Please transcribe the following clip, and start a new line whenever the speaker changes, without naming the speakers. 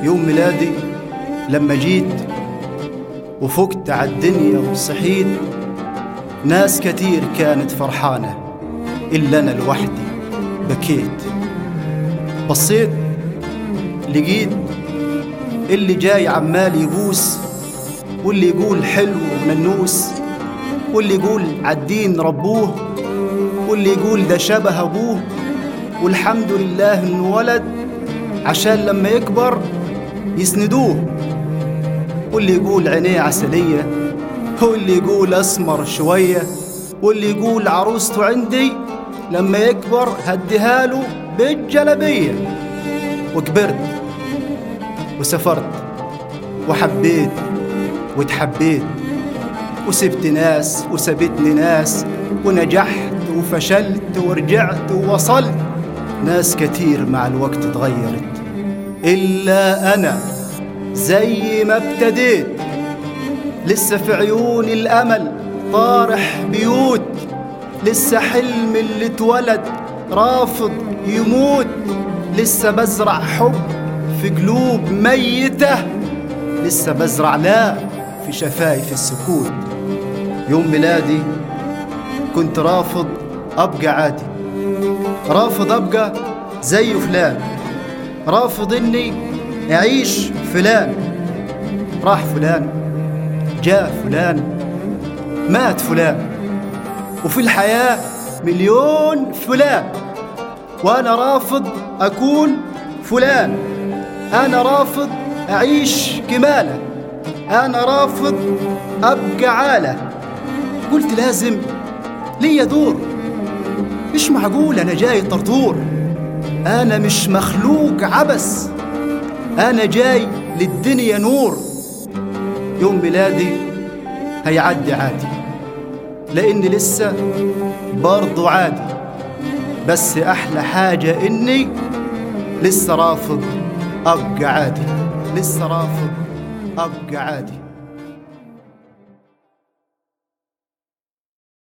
يوم ميلادي لما جيت وفقت عالدنيا وصحيت ناس كتير كانت فرحانة إلا أنا لوحدي بكيت بصيت لقيت اللي جاي عمال يبوس واللي يقول حلو ومنوس واللي يقول عالدين ربوه واللي يقول ده شبه أبوه والحمد لله إنه ولد عشان لما يكبر يسندوه واللي يقول عينيه عسلية واللي يقول أسمر شوية واللي يقول عروسته عندي لما يكبر هديها له بالجلبية وكبرت وسافرت وحبيت وتحبيت وسبت ناس وسبتني ناس ونجحت وفشلت ورجعت ووصلت ناس كتير مع الوقت اتغيرت إلا أنا زي ما ابتديت لسه في عيوني الأمل طارح بيوت لسه حلم اللي اتولد رافض يموت لسه بزرع حب في قلوب ميتة لسه بزرع لا في شفايف السكوت يوم ميلادي كنت رافض أبقى عادي رافض أبقى زي فلان رافض إني أعيش فلان راح فلان جاء فلان مات فلان وفي الحياة مليون فلان وأنا رافض أكون فلان أنا رافض أعيش كمالة أنا رافض أبقى عالة قلت لازم ليا دور مش معقول أنا جاي طرطور أنا مش مخلوق عبس أنا جاي للدنيا نور يوم ميلادي هيعدي عادي لأني لسه برضو عادي بس أحلى حاجة إني لسه رافض أبقى عادي لسه رافض أبقى عادي